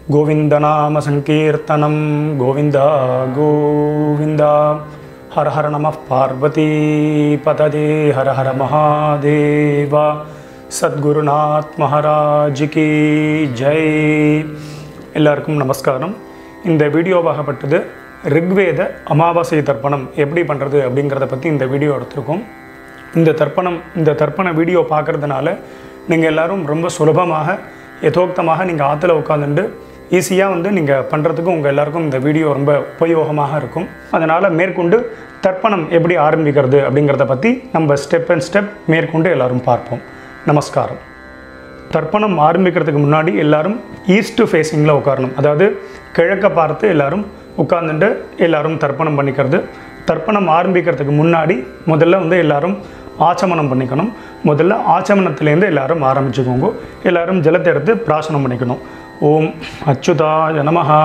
गोविन्दनामसङ्कीर्तनं गोविन्द गोविन्द हर हर नमः पार्वतीपतदे हर हर महादेव சத்குருநாத் மகாராஜ் கி ஜெய் எல்லாருக்கும் நமஸ்காரம் இந்த வீடியோவாகப்பட்டது ரிக்வேத அமாவாசை தர்ப்பணம் எப்படி பண்ணுறது அப்படிங்கிறத பற்றி இந்த வீடியோ எடுத்திருக்கோம் இந்த தர்ப்பணம் இந்த தர்ப்பண வீடியோ பார்க்குறதுனால நீங்கள் எல்லாரும் ரொம்ப சுலபமாக யதோக்தமாக நீங்கள் ஆற்றுல உட்காந்துட்டு ஈஸியாக வந்து நீங்கள் பண்ணுறதுக்கு உங்கள் எல்லாருக்கும் இந்த வீடியோ ரொம்ப உபயோகமாக இருக்கும் அதனால் மேற்கொண்டு தர்ப்பணம் எப்படி ஆரம்பிக்கிறது அப்படிங்கிறத பற்றி நம்ம ஸ்டெப் அண்ட் ஸ்டெப் மேற்கொண்டு எல்லாரும் பார்ப்போம் நமஸ்காரம் தர்ப்பணம் ஆரம்பிக்கிறதுக்கு முன்னாடி எல்லாரும் ஈஸ்ட் ஃபேஸிங்கில் உட்காரணும் அதாவது கிழக்க பார்த்து எல்லாரும் உட்கார்ந்துட்டு எல்லாரும் தர்ப்பணம் பண்ணிக்கிறது தர்ப்பணம் ஆரம்பிக்கிறதுக்கு முன்னாடி முதல்ல வந்து எல்லாரும் ஆச்சமனம் பண்ணிக்கணும் முதல்ல ஆச்சமனத்துலேருந்து எல்லாரும் ஆரம்பிச்சுக்கோங்க எல்லாரும் ஜலத்தை எடுத்து பிராசனம் பண்ணிக்கணும் ஓம் அச்சுதாய நமஹா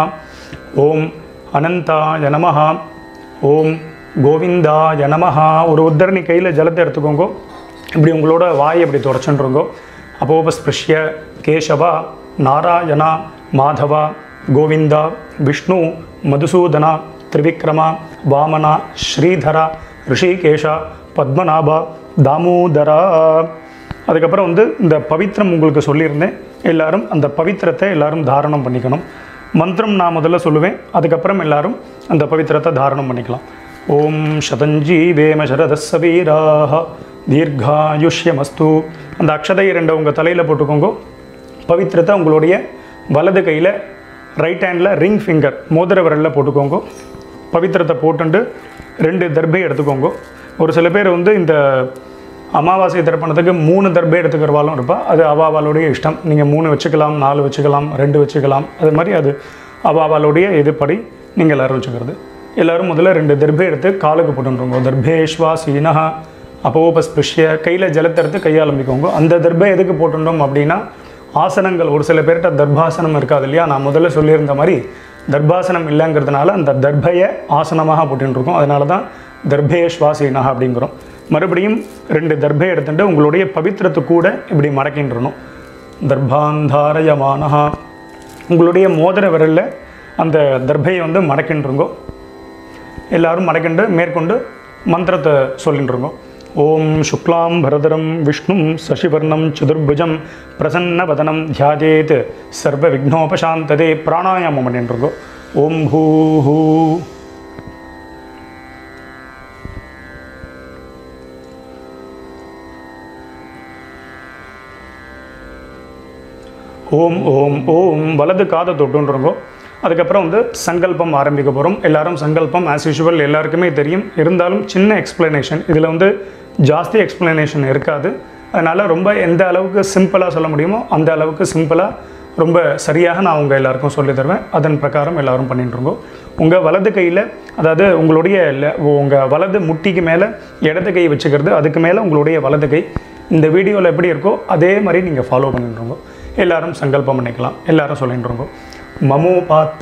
ஓம் அனந்தாய நமஹா ஓம் கோவிந்தாய நமஹா ஒரு உத்தரணி கையில் ஜலத்தை எடுத்துக்கோங்க இப்படி உங்களோட வாய் இப்படி தொடச்சுருங்கோ அபோபஸ்பிருஷ்ய கேசவா நாராயணா மாதவா கோவிந்தா விஷ்ணு மதுசூதனா திரிவிக்ரமா வாமனா ஸ்ரீதரா ரிஷிகேஷா பத்மநாபா தாமோதரா அதுக்கப்புறம் வந்து இந்த பவித்திரம் உங்களுக்கு சொல்லியிருந்தேன் எல்லாரும் அந்த பவித்திரத்தை எல்லாரும் தாரணம் பண்ணிக்கணும் மந்திரம் நான் முதல்ல சொல்லுவேன் அதுக்கப்புறம் எல்லாரும் அந்த பவித்திரத்தை தாரணம் பண்ணிக்கலாம் ஓம் சதஞ்சீவேம சரதஸ்ஸ வீராக தீர்காயுஷ்யமஸ்து அந்த அக்ஷதை ரெண்டை உங்கள் தலையில் போட்டுக்கோங்க பவித்திரத்தை உங்களுடைய வலது கையில் ரைட் ஹேண்டில் ரிங் ஃபிங்கர் மோதிர விரலில் போட்டுக்கோங்க பவித்திரத்தை போட்டுண்டு ரெண்டு தர்பை எடுத்துக்கோங்க ஒரு சில பேர் வந்து இந்த அமாவாசை தர்ப்பணத்துக்கு மூணு தர்பை எடுத்துக்கிறவாலும் இருப்பா அது அவாவாளுடைய இஷ்டம் நீங்கள் மூணு வச்சுக்கலாம் நாலு வச்சுக்கலாம் ரெண்டு வச்சுக்கலாம் அது மாதிரி அது அவாவாளுடைய இதுபடி நீங்கள் எல்லோரும் வச்சுக்கிறது எல்லோரும் முதல்ல ரெண்டு தர்பை எடுத்து காலுக்கு போட்டுருங்க தர்பேஷ்வா சீனஹா அப்போபஸ்பிருஷ்ய கையில் ஜலத்தை எடுத்து கையாளம்பிக்கோங்க அந்த தர்பை எதுக்கு போட்டுட்டோம் அப்படின்னா ஆசனங்கள் ஒரு சில பேர்கிட்ட தர்பாசனம் இருக்காது இல்லையா நான் முதல்ல சொல்லியிருந்த மாதிரி தர்பாசனம் இல்லைங்கிறதுனால அந்த தர்பையை ஆசனமாக போட்டுருக்கோம் அதனால தான் தர்பே ஸ்வாசீனஹா அப்படிங்கிறோம் மறுபடியும் ரெண்டு தர்பை எடுத்துட்டு உங்களுடைய பவித்திரத்து கூட இப்படி மடக்கின்றணும் தர்பாந்தாரயமானஹா உங்களுடைய மோதிர விரலில் அந்த தர்பையை வந்து மடக்கின்றுங்கோ எல்லாரும் மடக்கிண்டு மேற்கொண்டு மந்திரத்தை சொல்லின்றுங்கோ ஓம் சுக்லாம் பரதரம் விஷ்ணும் சசிவர்ணம் சதுர்புஜம் பிரசன்னவதனம் தியாஜேத் சர்வ விக்னோபசாந்ததே பிராணாயாமம் பண்ணிட்டுருக்கோ ஓம் ஹூ ஹூ ஓம் ஓம் ஓம் வலது காதை தொட்டுன்றங்கோ அதுக்கப்புறம் வந்து சங்கல்பம் ஆரம்பிக்க போகிறோம் எல்லாரும் சங்கல்பம் ஆஸ் யூஷுவல் எல்லாருக்குமே தெரியும் இருந்தாலும் சின்ன எக்ஸ்ப்ளனேஷன் இதில் வந்து ஜாஸ்தி எக்ஸ்ப்ளனேஷன் இருக்காது அதனால் ரொம்ப எந்த அளவுக்கு சிம்பிளாக சொல்ல முடியுமோ அந்த அளவுக்கு சிம்பிளாக ரொம்ப சரியாக நான் உங்கள் எல்லாருக்கும் சொல்லி தருவேன் அதன் பிரகாரம் எல்லாரும் பண்ணிட்டுருங்கோ உங்கள் வலது கையில் அதாவது உங்களுடைய உங்கள் வலது முட்டிக்கு மேலே இடது கை வச்சுக்கிறது அதுக்கு மேலே உங்களுடைய வலது கை இந்த வீடியோவில் எப்படி இருக்கோ அதே மாதிரி நீங்கள் ஃபாலோ பண்ணிட்டுருங்கோ எல்லாரும் சங்கல்பம் பண்ணிக்கலாம் எல்லாரும் சொல்லிட்டுருங்கோ மமோபாத்த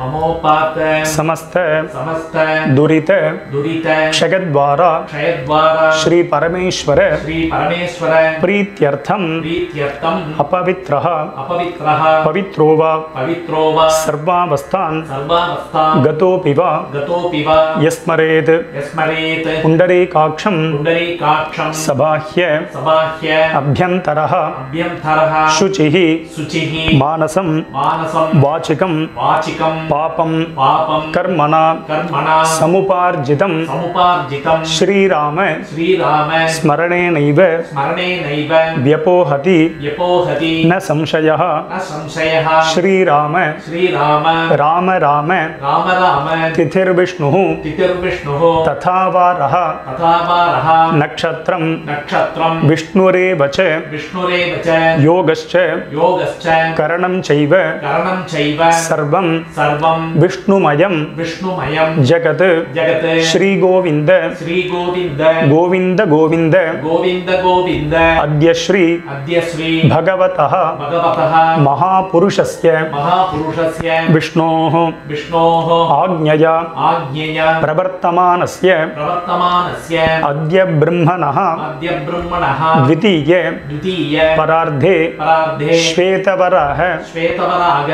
ममोपात சமஸ்த समस्त துரித दुरित க்ஷயத்வாரா क्षयद्वारा ஸ்ரீ பரமேஸ்வர श्री परमेश्वर பிரீத்தியர்த்தம் प्रीत्यर्थम् அபவித்ரः अपवित्रः பவித்ரோ வா पवित्रो वा சர்வாவஸ்தான் सर्वावस्थां கதோபி வா गतोऽपि वा யஸ்மரேத் यस्मरेत् புண்டரீகாட்சம் पुण्डरीकाक्षं சபாஹ்ய सबाह्य அபியந்தரः अभ्यन्तरः शुचिः शुचिः மானசம் मानसं வாச்சிகம் वाचिकं பாபம் पापं கர்மணா कर्मणा சமுபார்ஜிதம் समुपार्जितं ஸ்ரீராம श्रीराम ஸ்மரணேனைவ स्मरणेनैव व्यपोहति व्यपोहति न संशयः न संशयः श्रीराम श्रीराम राम राम राम राम तिथिर्विष्णुः तिथिर्विष्णुः तथा वारः तथा वारः नक्षत्रं नक्षत्रं विष्णुरेव च विष्णुरेव च योगश्च योगश्च करणं चैव करणं चैव सर्वं सर्वं विष्णुमयं विष्णुमयं जगत् जगत् श्रीगोविन्द श्रीगोविन्द गोविन्द गोविन्द गोविन्द गोविन्द अद्य श्री अद्य श्री भगवतः भगवतः महापुरुषस्य महापुरुषस्य विष्णोः विष्णोः आज्ञया आज्ञया प्रवर्तमानस्य प्रवर्तमानस्य अद्य ब्रह्मणः अद्य ब्रह्मणः द्वितीय द्वितीय परार्धे परार्धे श्वेतवरः श्वेतवराग कल्पे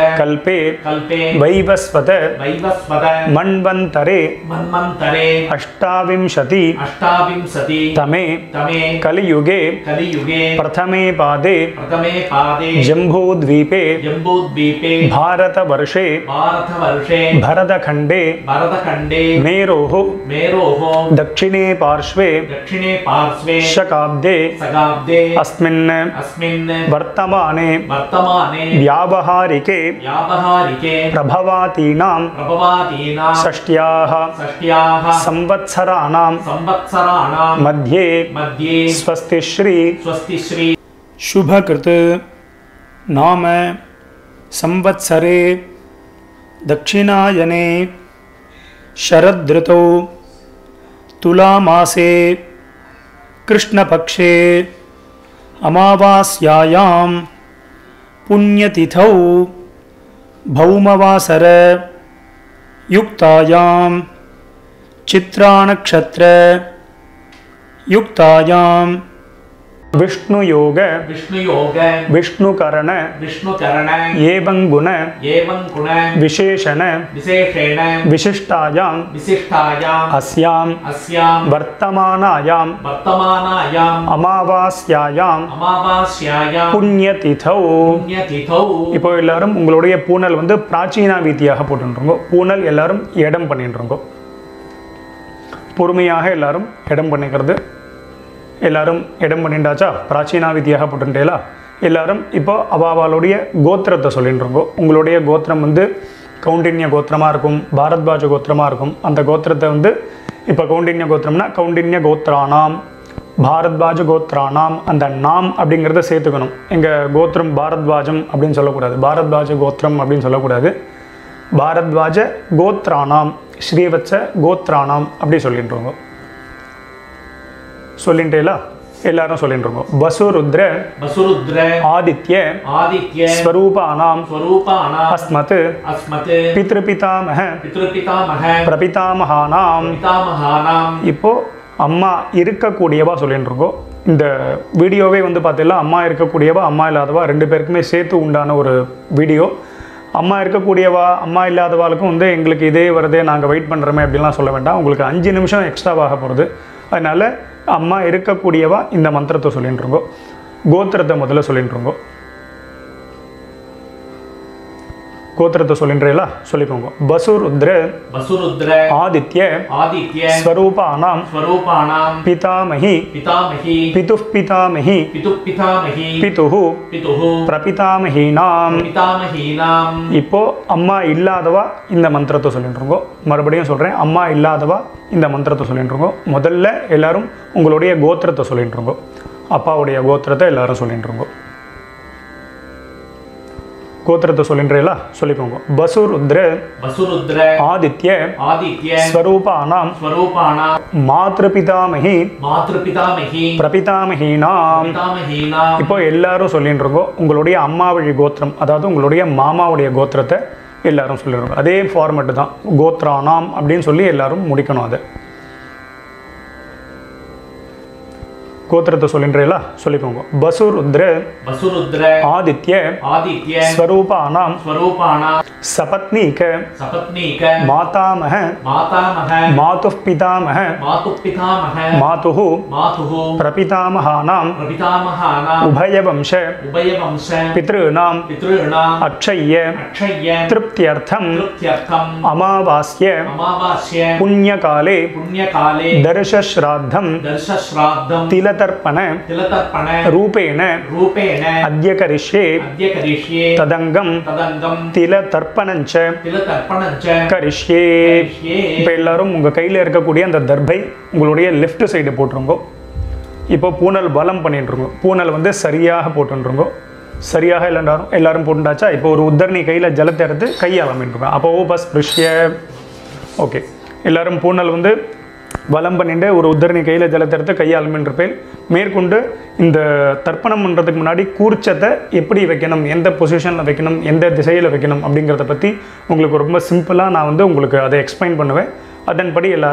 கல்பே कल्पे வைவஸ்வத वैवस्वत மண்வந்தரே मन्वन्तरे अष्टाविंशति अष्टाविंशति तमे तमे कलियुगे कलियुगे प्रथमे पादे प्रथमे पादे जम्बूद्वीपे जम्बूद्वीपे भारतवर्षे भारतवर्षे भरतखण्डे भरतखण्डे मेरोः मेरोः दक्षिणे पार्श्वे दक्षिणे पार्श्वे शकाब्दे शताब्दे अस्मिन् अस्मिन् वर्तमाने वर्तमाने व्यावहारिके व्यावहारिके प्रभवातीनां प्रभवादीनां षष्ट्याः षष्ट्याः संवत्सराणां संवत्सराणां मध्ये मध्ये स्वस्तिश्री स्वस्तिश्री शुभकृत् नाम संवत्सरे दक्षिणायने शरदृतौ तुलामासे कृष्णपक्षे अमावास्यायां पुण्यतिथौ भौमवासर युक्तायां चित्रानक्षत्र युक्तायां विष्णुयोग विष्णुयोग विष्णुकरण विष्णुकरण एवं गुण एवं गुण विशेषण विशेषेण विशिष्टायां विशिष्टायाम् अस्यां अस्यां वर्तमानायां वर्तमानायाम् அமாவாஸ்யாயாம் अमावास्यायां புண்ணியதிதௌ पुण्यतिथौ இப்போ எல்லாரும் உங்களுடைய பூனல் வந்து பிராச்சீனா வீதியாக போட்டுருங்கோ பூனல் எல்லாரும் இடம் பண்ணிட்டுருங்கோ பொறுமையாக எல்லாரும் இடம் பண்ணிக்கிறது எல்லாரும் இடம் பண்ணிண்டாச்சா பிராச்சீனா விதியாக போட்டுட்டேலா எல்லாரும் இப்போ அவாவாளுடைய கோத்திரத்தை சொல்லிட்டுருங்கோ உங்களுடைய கோத்திரம் வந்து கவுண்டின்ய கோத்திரமாக இருக்கும் பாரத்வாஜ கோத்திரமாக இருக்கும் அந்த கோத்திரத்தை வந்து இப்போ கவுண்டின்ய கோத்திரம்னா கவுண்டின்ய கோத்ரானாம் பாரத்வாஜ கோத்ரானாம் அந்த நாம் அப்படிங்கிறத சேர்த்துக்கணும் எங்கள் கோத்திரம் பாரத்வாஜம் அப்படின்னு சொல்லக்கூடாது பாரத்வாஜ கோத்திரம் அப்படின்னு சொல்லக்கூடாது பாரத்வாஜ கோத்ரானாம் ஸ்ரீவத்ச கோத்ரானாம் அப்படி சொல்லிட்டுருங்க சொல்லிட்டேலா எல்லாரும் சொல்லிட்டுருங்க வசுருத்ர वसुरुद्र ஆதித்ய आदित्य ஸ்வரூபானாம் स्वरूपाणाम् அஸ்மத் अस्मत् பித்ருபிதாமக पितृपितामह பிரபிதாமகானாம் पितामहानाम् இப்போ அம்மா இருக்கக்கூடியவா சொல்லிட்டு இருக்கோம் இந்த வீடியோவே வந்து பார்த்தீங்கன்னா அம்மா இருக்கக்கூடியவா அம்மா இல்லாதவா ரெண்டு பேருக்குமே சேர்த்து உண்டான ஒரு வீடியோ அம்மா இருக்கக்கூடியவா அம்மா இல்லாதவாளுக்கும் வந்து எங்களுக்கு இதே வருதே நாங்கள் வெயிட் பண்ணுறோமே அப்படின்லாம் சொல்ல வேண்டாம் உங்களுக்கு அஞ்சு நிமிஷம் எக்ஸ்ட்ராவாக போகிறது அதனால் அம்மா இருக்கக்கூடியவா இந்த மந்திரத்தை சொல்லிட்டு இருக்கோம் கோத்திரத்தை முதல்ல சொல்லிட்டு இருக்கோம் கோத்திரத்தை சொல்லின்றீங்களா சொல்லிக்கோங்க பசுருத்ர वसुरुद्र ஆதித்ய आदित्य ஸ்வரூபானாம் स्वरूपाणाम् पितामही पितामही पितुः पितामही पितुः पितामही பிதுஹு पितुः பிரபிதாமஹீனாம் पितामहीनाम् இப்போ அம்மா இல்லாதவா இந்த மந்திரத்தை சொல்லிட்டு இருக்கோம் மறுபடியும் சொல்கிறேன் அம்மா இல்லாதவா இந்த மந்திரத்தை சொல்லிட்டு இருக்கோம் முதல்ல எல்லாரும் உங்களுடைய கோத்திரத்தை சொல்லிட்டு இருக்கோம் அப்பாவுடைய கோத்திரத்தை எல்லாரும் சொல்லிட்டு இருக்கோம் கோத்திரத்தை சொல்லின்றீங்களா சொல்லிக்கோங்க பசுருத்ர वसुरुद्र ஆதித்ய आदित्य ஸ்வரூபானாம் स्वरूपाणाम् மாத்ருபிதாமகி मातृपितामही பிரபிதாமஹீனாம் पितामहीनाम् இப்போ எல்லாரும் சொல்லிட்டு இருக்கோம் உங்களுடைய அம்மா வழி கோத்திரம் அதாவது உங்களுடைய மாமாவுடைய கோத்திரத்தை எல்லாரும் சொல்லிடுறோம் அதே ஃபார்மெட்டு தான் கோத்ரானாம் அப்படின்னு சொல்லி எல்லாரும் முடிக்கணும் அதை கோத்திரத்தை சொல்லின்றீங்களா சொல்லிக்கோங்க பசுருத்ர वसुरुद्र ஆதித்ய आदित्य ஸ்வரூபானாம் स्वरूपाणाम् சபத்னீக सपत्नीक மாதாமக मातामह மாதுः பிதாமக मातुः पितामह மாதுः मातुः பிரபிதாமகானாம் प्रपितामहानाम् உபயவம்ச उभयवंश பித்ருணாம் पितॄणाम् அக்ஷய்ய अक्षय्य திருப்தியர்த்தம் तृप्त्यर्थम् அமாவாஸ்ய अमावास्य புண்ணியகாலே पुण्यकाले தர்ஷஸ்ராத்தம் दर्शश्राद्धम् திலதர்ப்பண तिलतर्पण ரூபேண रूपेण அத்ய கரிஷ்யே अद्य करिष्ये ததங்கம் तदङ्गम् திலதர்ப்பணஞ்ச तिलतर्पणम् च கரிஷ்யே करिष्ये இப்போ எல்லாரும் உங்கள் கையில் இருக்கக்கூடிய அந்த தர்பை உங்களுடைய லெஃப்ட் சைடு போட்டுருங்கோ இப்போ பூனல் பலம் பண்ணிட்டுருங்க பூனல் வந்து சரியாக போட்டுருங்கோ சரியாக எல்லாரும் எல்லாரும் போட்டுட்டாச்சா இப்போ ஒரு உத்தரணி கையில் ஜலத்தை எடுத்து கையால் அமைட்டுருங்க அப்போ பஸ் ஸ்பிருஷ்ய ஓகே எல்லாரும் பூனல் வந்து வலம் பண்ணிட்டு ஒரு உத்தரணி கையில் ஜலத்தை எடுத்து கையால் மீன்றிருப்பேன் மேற்கொண்டு இந்த தர்ப்பணம் பண்ணுறதுக்கு முன்னாடி கூர்ச்சத்தை எப்படி வைக்கணும் எந்த பொசிஷனில் வைக்கணும் எந்த திசையில் வைக்கணும் அப்படிங்கிறத பற்றி உங்களுக்கு ரொம்ப சிம்பிளாக நான் வந்து உங்களுக்கு அதை எக்ஸ்பிளைன் பண்ணுவேன் அதன்படி எல்லாரும்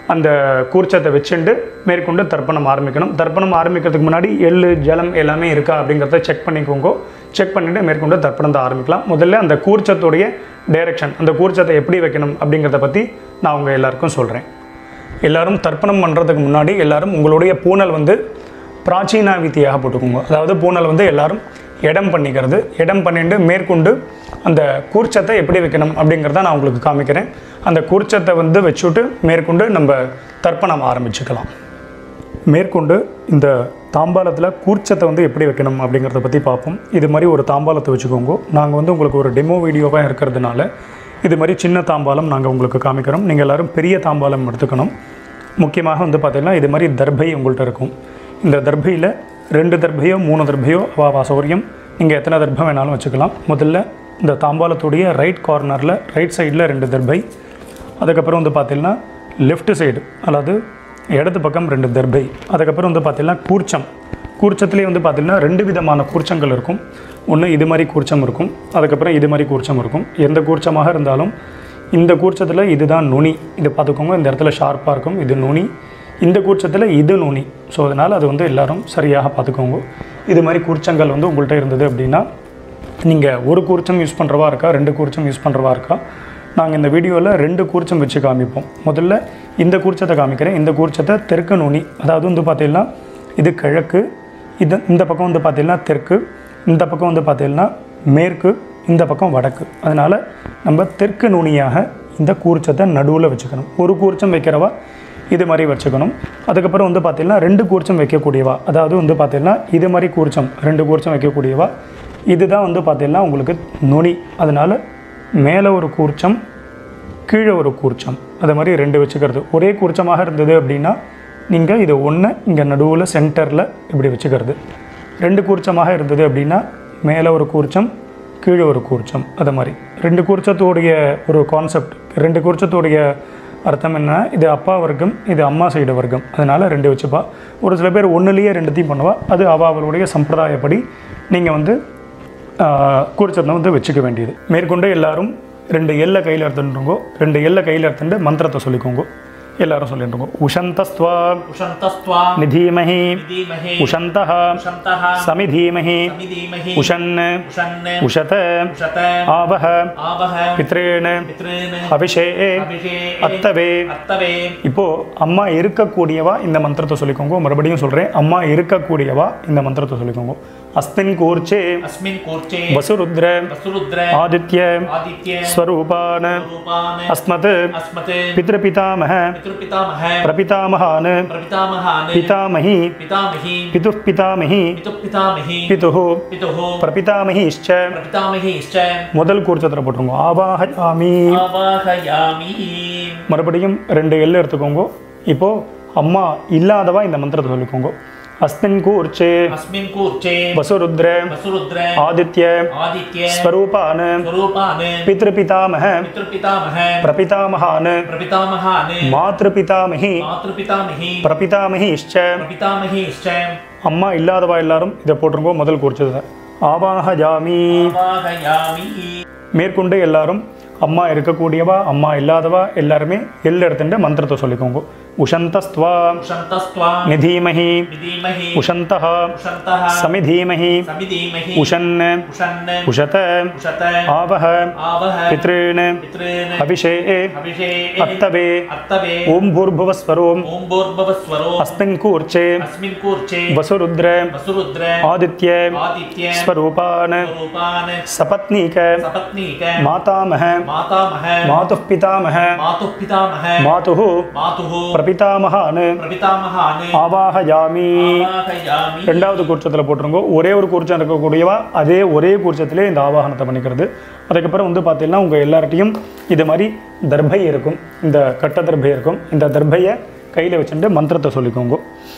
அந்த கூர்ச்சத்தை வச்சுட்டு மேற்கொண்டு தர்ப்பணம் ஆரம்பிக்கணும் தர்ப்பணம் ஆரம்பிக்கிறதுக்கு முன்னாடி எள்ளு ஜலம் எல்லாமே இருக்கா அப்படிங்கிறத செக் பண்ணிக்கோங்க செக் பண்ணிவிட்டு மேற்கொண்டு தர்ப்பணத்தை ஆரம்பிக்கலாம் முதல்ல அந்த கூர்ச்சத்துடைய டைரக்ஷன் அந்த கூர்ச்சத்தை எப்படி வைக்கணும் அப்படிங்கிறத பற்றி நான் உங்கள் எல்லாருக்கும் சொல்கிறேன் எல்லாரும் தர்ப்பணம் பண்ணுறதுக்கு முன்னாடி எல்லாரும் உங்களுடைய பூனல் வந்து பிராச்சீனா வித்தியாக போட்டுக்கோங்க அதாவது பூனல் வந்து எல்லாரும் இடம் பண்ணிக்கிறது இடம் பண்ணிட்டு மேற்கொண்டு அந்த கூர்ச்சத்தை எப்படி வைக்கணும் அப்படிங்கிறத நான் உங்களுக்கு காமிக்கிறேன் அந்த கூர்ச்சத்தை வந்து வச்சுட்டு மேற்கொண்டு நம்ம தர்ப்பணம் ஆரம்பிச்சுக்கலாம் மேற்கொண்டு இந்த தாம்பாலத்தில் கூர்ச்சத்தை வந்து எப்படி வைக்கணும் அப்படிங்கிறத பற்றி பார்ப்போம் இது மாதிரி ஒரு தாம்பாலத்தை வச்சுக்கோங்க நாங்கள் வந்து உங்களுக்கு ஒரு டெமோ வீடியோவாக இருக்கிறதுனால இது மாதிரி சின்ன தாம்பாலம் நாங்கள் உங்களுக்கு காமிக்கிறோம் நீங்கள் எல்லோரும் பெரிய தாம்பாலம் எடுத்துக்கணும் முக்கியமாக வந்து பார்த்திங்கன்னா இது மாதிரி தர்பை உங்கள்கிட்ட இருக்கும் இந்த தர்பையில் ரெண்டு தர்பையோ மூணு தர்பையோ வா சௌரியம் நீங்கள் எத்தனை தர்பம் வேணாலும் வச்சுக்கலாம் முதல்ல இந்த தாம்பாலத்துடைய ரைட் கார்னரில் ரைட் சைடில் ரெண்டு தர்பை அதுக்கப்புறம் வந்து பார்த்தீங்கன்னா லெஃப்ட் சைடு அதாவது இடது பக்கம் ரெண்டு தர்பை அதுக்கப்புறம் வந்து பார்த்தீங்கன்னா கூர்ச்சம் கூர்ச்சத்துலேயே வந்து பார்த்தீங்கன்னா ரெண்டு விதமான கூர்ச்சங்கள் இருக்கும் ஒன்று இது மாதிரி கூர்ச்சம் இருக்கும் அதுக்கப்புறம் இது மாதிரி கூர்ச்சம் இருக்கும் எந்த கூர்ச்சமாக இருந்தாலும் இந்த கூர்ச்சத்தில் இதுதான் நுனி இது பார்த்துக்கோங்க இந்த இடத்துல ஷார்ப்பாக இருக்கும் இது நுனி இந்த கூர்ச்சத்தில் இது நுனி ஸோ அதனால் அது வந்து எல்லாரும் சரியாக பார்த்துக்கோங்க இது மாதிரி கூர்ச்சங்கள் வந்து உங்கள்கிட்ட இருந்தது அப்படின்னா நீங்கள் ஒரு கூர்ச்சம் யூஸ் பண்ணுறவா இருக்கா ரெண்டு கூர்ச்சம் யூஸ் பண்ணுறவா இருக்கா நாங்கள் இந்த வீடியோவில் ரெண்டு கூர்ச்சம் வச்சு காமிப்போம் முதல்ல இந்த கூர்ச்சத்தை காமிக்கிறேன் இந்த கூர்ச்சத்தை தெற்கு நுனி அதாவது வந்து பார்த்தீங்கன்னா இது கிழக்கு இது இந்த பக்கம் வந்து பார்த்தீங்கன்னா தெற்கு இந்த பக்கம் வந்து பார்த்தீங்கன்னா மேற்கு இந்த பக்கம் வடக்கு அதனால் நம்ம தெற்கு நுனியாக இந்த கூர்ச்சத்தை நடுவில் வச்சுக்கணும் ஒரு கூர்ச்சம் வைக்கிறவா இது மாதிரி வச்சுக்கணும் அதுக்கப்புறம் வந்து பார்த்தீங்கன்னா ரெண்டு கூர்ச்சம் வைக்கக்கூடியவா அதாவது வந்து பார்த்தீங்கன்னா இது மாதிரி கூர்ச்சம் ரெண்டு கூர்ச்சம் வைக்கக்கூடியவா இதுதான் வந்து பார்த்தீங்கன்னா உங்களுக்கு நுனி அதனால் மேலே ஒரு கூர்ச்சம் கீழே ஒரு கூர்ச்சம் அது மாதிரி ரெண்டு வச்சுக்கிறது ஒரே கூர்ச்சமாக இருந்தது அப்படின்னா நீங்கள் இது ஒன்று இங்கே நடுவில் சென்டரில் இப்படி வச்சுக்கிறது ரெண்டு கூர்ச்சமாக இருந்தது அப்படின்னா மேலே ஒரு கூர்ச்சம் கீழே ஒரு கூர்ச்சம் அது மாதிரி ரெண்டு கூர்ச்சத்தோடைய ஒரு கான்செப்ட் ரெண்டு கூர்ச்சத்தோடைய அர்த்தம் என்ன இது அப்பா வர்க்கம் இது அம்மா சைடு வர்க்கம் அதனால் ரெண்டு வச்சுப்பா ஒரு சில பேர் ஒன்றுலேயே ரெண்டுத்தையும் பண்ணுவா அது அவ அவளுடைய சம்பிரதாயப்படி நீங்கள் வந்து கூர்ச்சத்தை வந்து வச்சுக்க வேண்டியது மேற்கொண்டு எல்லாரும் ரெண்டு எல்லை கையில் எடுத்துட்டுருங்கோ ரெண்டு எல்லை கையில் எடுத்துட்டு மந்திரத்தை சொல்லிக்கோங்க எல்லாரும் சொல்லிட்டுருங்கோ உஷந்தஸ்துவா उशन्तस्त्वा நிதீமஹி निधीमहे உஷந்தः उशन्तः சமிதீமஹி समिधीमहि உஷன் उशन् உஷத उशत ஆவஹ आवह பித்ரேண पितॄन् அபிஷே अभिषे அத்தவே अत्तवे இப்போ அம்மா இருக்கக்கூடியவா இந்த மந்திரத்தை சொல்லிக்கோங்க மறுபடியும் சொல்கிறேன் அம்மா இருக்கக்கூடியவா இந்த மந்திரத்தை சொல்லிக்கோங்க அஸ்மின் கூர்ச்சே अस्मिन् कूर्चे வசுருத்ர वसुरुद्र ஆதித்ய आदित्य ஸ்வரூபான रूपान् அஸ்மத் अस्मत् பித்ருபிதாமக पितृपितामह பிரபிதாமகான் प्रपितामहान् பிதாமகி पितामही பிதுः பிதாமகி पितुः पितामही பிதுः पितुः பிரபிதாமகிஷ்ச प्रपितामहीश्च முதல் கூர்ச்சத்தில் போட்டுருங்க ஆவாஹாமி आवाहयामि மறுபடியும் ரெண்டு எள்ளு எடுத்துக்கோங்க இப்போ அம்மா இல்லாதவா இந்த மந்திரத்தை சொல்லிக்கோங்க அஸ்மின் கூர்ச்சே अस्मिन् कूर्चे வசுருத்ர वसुरुद्र ஆதித்ய आदित्य ஸ்வரூபான स्वरूपान् பித்ருபிதாமக पितृपितामह பிரபிதாமகான் प्रपितामहान् மாத்ருபிதாமகி मातृपितामही பிரபிதாமகிஷ்ச प्रपितामहीश्च அம்மா இல்லாதவா எல்லாரும் இதை போட்டுருங்கோ முதல் கூர்ச்சதை ஆவாஹஜாமி आवाहयामि மேற்கொண்டு எல்லாரும் அம்மா இருக்கக்கூடியவா அம்மா இல்லாதவா எல்லாருமே எல் எடுத்துட்டு மந்திரத்தை சொல்லிக்கோங்க உஷந்தஸ்துவா उशन्तस्त्वा நிதீமஹி विधीमहि உஷந்தः उशन्तः சமிதீமஹி समिधीमहि உஷன் उशन् உஷத उशत ஆவஹ आवह பித்ருன் पितॄन् அபிஷே अभिषे அத்தவே अत्तवे ஓம் பூர்புவஸ்வரோம் ॐ भूर्भुवस्वरो அஸ்மின் கூர்ச்சே अस्मिन् कूर्चे வசுருத்ர वसुरुद्र ஆதித்ய आदित्य ஸ்வரூபான் स्वरूपान् சபத்னீக सपत्नीक மாதாமக मातामह மாதுः பிதாமக मातुः पितामह மாதுः मातुः பிரபிதாமகான் प्रपितामहान् ஆவாஹயாமி आवाहयामि ரெண்டாவது கூர்ச்சத்தில் போட்டிருங்கோ ஒரே ஒரு கூர்ச்சம் இருக்கக்கூடியவா அதே ஒரே கூர்ச்சத்திலே இந்த ஆவாகனத்தை பண்ணிக்கிறது அதுக்கப்புறம் வந்து பார்த்தீங்கன்னா உங்கள் எல்லார்ட்டையும் இது மாதிரி தர்பை இருக்கும் இந்த கட்ட தர்பை இருக்கும் இந்த தர்பையை கையில் வச்சுட்டு மந்திரத்தை சொல்லிக்கோங்க